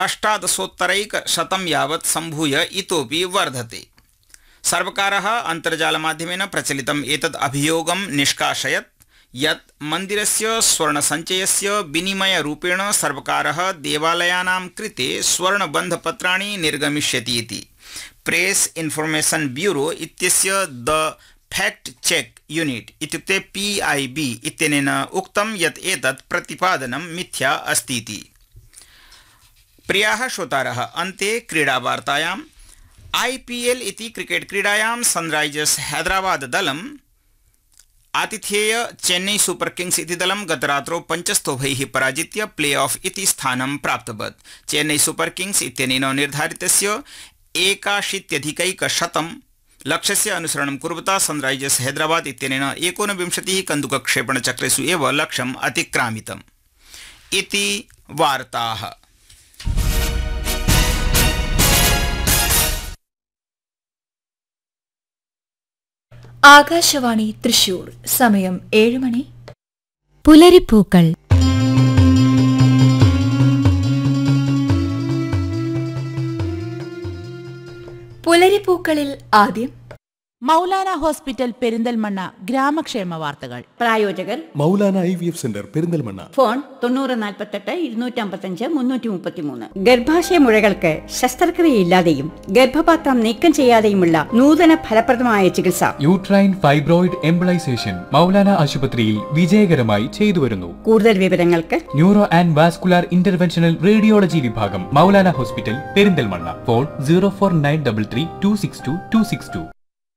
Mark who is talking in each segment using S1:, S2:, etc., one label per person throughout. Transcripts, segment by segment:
S1: अष्टादशोत्तरैकशतं यावत् सम्भूय इतोपि वर्धते सर्वकारः अन्तर्जालमाध्यमेन प्रचलितम् एतद् अभियोगं निष्कासयत् यत् मन्दिरस्य स्वर्णसञ्चयस्य विनिमयरूपेण सर्वकारः देवालयानां कृते स्वर्णबन्धपत्राणि निर्गमिष्यति इति प्रेस् इन्फर्मेशन् ब्यूरो इत्यस्य द फैक्ट चेक यूनिट इत्युक्ते पीआईबी इत्यनेन उक्तं यत् एतत् प्रतिपादनं मिथ्या अस्ति इति प्रियाः श्रोतारः अन्ते क्रीडावार्तायाम् आईपीएल इति क्रिकेट क्रीडायां सनराइजर्स हैदराबाद दलम् आतिथेय चेन्नई सुपर किंग्स इति दलं गतरात्रौ पञ्चस्तोभैः पराजित्य प्ले ऑफ इति स्थानं प्राप्तवत् चेन्नई सुपर किंग्स इत्यनेन निर्धारितस्य एकाशीत्यधिकैकशतं लक्ष्यस्य अनुसरणं कुर्वता सनराइजर्स हैदराबाद इत्यनेन एकोनविंशतिः कन्दुकक्षेपणचक्रेषु एव लक्ष्यम् अतिक्रामितम् इति वार्ताः
S2: ആകാശവാണി തൃശൂർ സമയം ഏഴ് മണി
S3: പുലരിപ്പൂക്കൾ
S2: പുലരിപ്പൂക്കളിൽ ആദ്യം
S4: മൗലാന ഹോസ്പിറ്റൽ പെരിന്തൽമണ്ണ ഗ്രാമക്ഷേമ വാർത്തകൾ
S5: പ്രായോജകർ
S6: Maulana I V F centre Perinthalmanna
S5: phone തൊണ്ണൂറ് നാൽപ്പത്തെട്ട് ഇരുന്നൂറ്റമ്പത്തഞ്ച് മുന്നൂറ്റി മുപ്പത്തിമൂന്ന് ഗർഭാശയ മുഴകൾക്ക് ശസ്ത്രക്രിയയില്ലാതെയും ഗർഭപാത്രം നീക്കം ചെയ്യാതെയുമുള്ള നൂതന ഫലപ്രദമായ ചികിത്സ
S7: യൂട്രൈൻ ഫൈബ്രോയിഡ് എംബിളൈസേഷൻ മൗലാന ആശുപത്രിയിൽ വിജയകരമായി ചെയ്തുവരുന്നു
S5: കൂടുതൽ വിവരങ്ങൾക്ക്
S7: neuro and vascular interventional radiology വിഭാഗം Maulana hospital Perinthalmanna phone zero four nine double three two six two two six two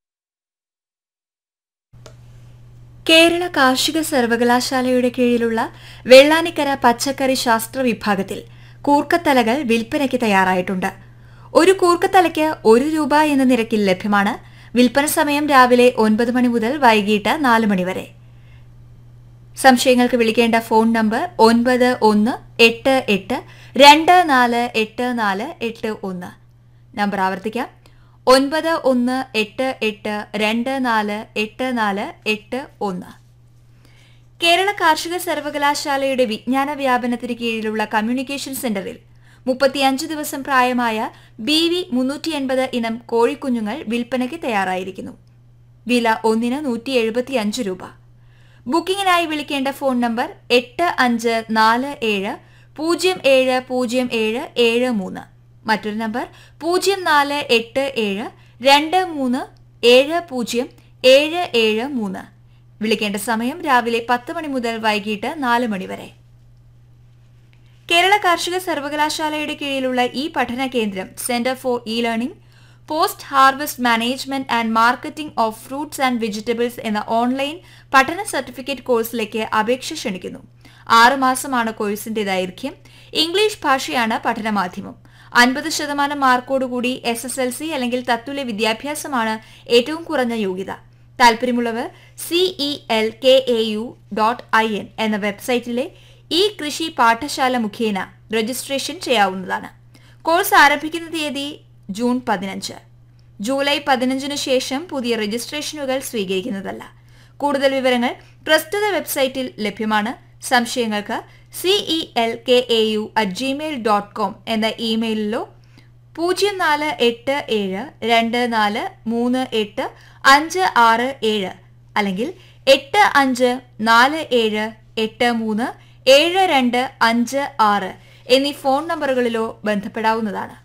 S2: Kerala കാർഷിക സർവകലാശാലയുടെ കീഴിലുള്ള വെള്ളാനിക്കര പച്ചക്കറി ശാസ്ത്ര വിഭാഗത്തിൽ കൂർക്കത്തലകൾ വിൽപ്പനയ്ക്ക് തയ്യാറായിട്ടുണ്ട് ഒരു കൂർക്കത്തലയ്ക്ക് ഒരു രൂപ എന്ന നിരക്കിൽ ലഭ്യമാണ് വിൽപ്പന സമയം രാവിലെ ഒൻപത് മണി മുതൽ വൈകിട്ട് നാല് മണി വരെ സംശയങ്ങൾക്ക് വിളിക്കേണ്ട ഫോൺ നമ്പർ ഒൻപത് ഒന്ന് എട്ട് എട്ട് രണ്ട് നാല് എട്ട് നാല് എട്ട് ഒന്ന് നമ്പർ ആവർത്തിക്കാം ഒൻപത് ഒന്ന് എട്ട് എട്ട് രണ്ട് നാല് എട്ട് നാല് എട്ട് ഒന്ന് കേരള കാർഷിക സർവകലാശാലയുടെ വിജ്ഞാന വ്യാപനത്തിന് കീഴിലുള്ള കമ്മ്യൂണിക്കേഷൻ സെന്ററിൽ മുപ്പത്തിയഞ്ച് ദിവസം പ്രായമായ ബി വി മുന്നൂറ്റി എൺപത് ഇനം കോഴിക്കുഞ്ഞുങ്ങൾ വിൽപ്പനയ്ക്ക് തയ്യാറായിരിക്കുന്നു വില ഒന്നിന് നൂറ്റി എഴുപത്തിയഞ്ച് രൂപ ബുക്കിംഗിനായി വിളിക്കേണ്ട ഫോൺ നമ്പർ എട്ട് അഞ്ച് നാല് ഏഴ് പൂജ്യം ഏഴ് പൂജ്യം ഏഴ് ഏഴ് മൂന്ന് മറ്റൊരു നമ്പർ പൂജ്യം നാല് എട്ട് ഏഴ് രണ്ട് മൂന്ന് ഏഴ് പൂജ്യം ഏഴ് ഏഴ് മൂന്ന് വിളിക്കേണ്ട സമയം രാവിലെ പത്ത് മണി മുതൽ വൈകിട്ട് നാല് മണി വരെ കേരള കാർഷിക സർവകലാശാലയുടെ കീഴിലുള്ള ഈ പഠന കേന്ദ്രം centre for E learning post harvest management and marketing of fruits and vegetables എന്ന ഓൺലൈൻ പഠന സർട്ടിഫിക്കറ്റ് കോഴ്സിലേക്ക് അപേക്ഷ ക്ഷണിക്കുന്നു ആറ് മാസമാണ് കോഴ്സിന്റെ ദൈർഘ്യം ഇംഗ്ലീഷ് ഭാഷയാണ് പഠനമാധ്യമം അൻപത് ശതമാനം മാർക്കോടുകൂടി എസ് എസ് എൽ സി അല്ലെങ്കിൽ തത്തുല്യ വിദ്യാഭ്യാസമാണ് ഏറ്റവും കുറഞ്ഞ യോഗ്യത താല്പര്യമുള്ളവർ C E L K A U dot I N എന്ന വെബ്സൈറ്റിലെ ഈ കൃഷി പാഠശാല മുഖേന രജിസ്ട്രേഷൻ ചെയ്യാവുന്നതാണ് കോഴ്സ് ആരംഭിക്കുന്ന തീയതി ജൂൺ പതിനഞ്ച് ജൂലൈ പതിനഞ്ചിനു ശേഷം പുതിയ രജിസ്ട്രേഷനുകൾ സ്വീകരിക്കുന്നതല്ല കൂടുതൽ വിവരങ്ങൾ പ്രസ്തുത വെബ്സൈറ്റിൽ ലഭ്യമാണ് സംശയങ്ങൾക്ക് C E L K A U at Gmail dot com എന്ന ഇമെയിലിലോ പൂജ്യം നാല് എട്ട് ഏഴ് രണ്ട് നാല് മൂന്ന് എട്ട് അഞ്ച് ആറ് ഏഴ് അല്ലെങ്കിൽ എട്ട് അഞ്ച് നാല് ഏഴ് എട്ട് മൂന്ന് ഏഴ് രണ്ട് അഞ്ച് ആറ് എന്നീ ഫോൺ നമ്പറുകളിലോ ബന്ധപ്പെടാവുന്നതാണ്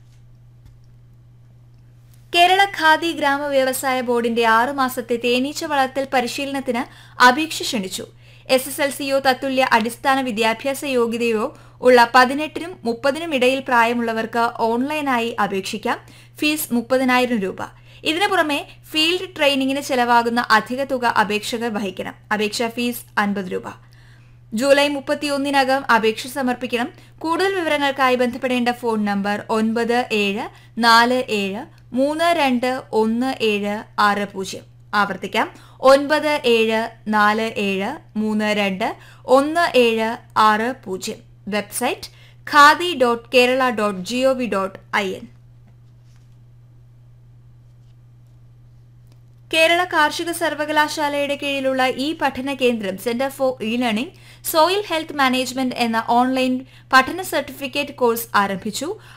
S2: കേരള ഖാദി ഗ്രാമ വ്യവസായ ബോർഡിന്റെ ആറു മാസത്തെ തേനീച്ച വളർത്തൽ പരിശീലനത്തിന് അപേക്ഷ ക്ഷണിച്ചു എസ് എസ് എൽ സിയോ തത്തുല്യ അടിസ്ഥാന വിദ്യാഭ്യാസ യോഗ്യതയോ ഉള്ള പതിനെട്ടിനും മുപ്പതിനും ഇടയിൽ പ്രായമുള്ളവർക്ക് ഓൺലൈനായി അപേക്ഷിക്കാം ഫീസ് മുപ്പതിനായിരം രൂപ ഇതിനു പുറമെ ഫീൽഡ് ട്രെയിനിങ്ങിന് ചെലവാകുന്ന അധിക തുക അപേക്ഷകർ വഹിക്കണം അപേക്ഷാ ഫീസ് അൻപത് രൂപ ജൂലൈ മുപ്പത്തിയൊന്നിനകം അപേക്ഷ സമർപ്പിക്കണം കൂടുതൽ വിവരങ്ങൾക്കായി ബന്ധപ്പെടേണ്ട ഫോൺ നമ്പർ ഒൻപത് ഏഴ് നാല് ഏഴ് മൂന്ന് രണ്ട് ഒന്ന് ഏഴ് ആറ് പൂജ്യം ആവർത്തിക്കാം ഒൻപത് ഏഴ് നാല് ഏഴ് മൂന്ന് രണ്ട് ഒന്ന് ഏഴ് ആറ് പൂജ്യം website Khadi dot Kerala dot G O V dot I N Kerala കാർഷിക സർവകലാശാലയുടെ കീഴിലുള്ള ഈ പഠന കേന്ദ്രം centre for E learning soil health management എന്ന ഓൺലൈൻ പഠന സർട്ടിഫിക്കറ്റ് കോഴ്സ് ആരംഭിച്ചു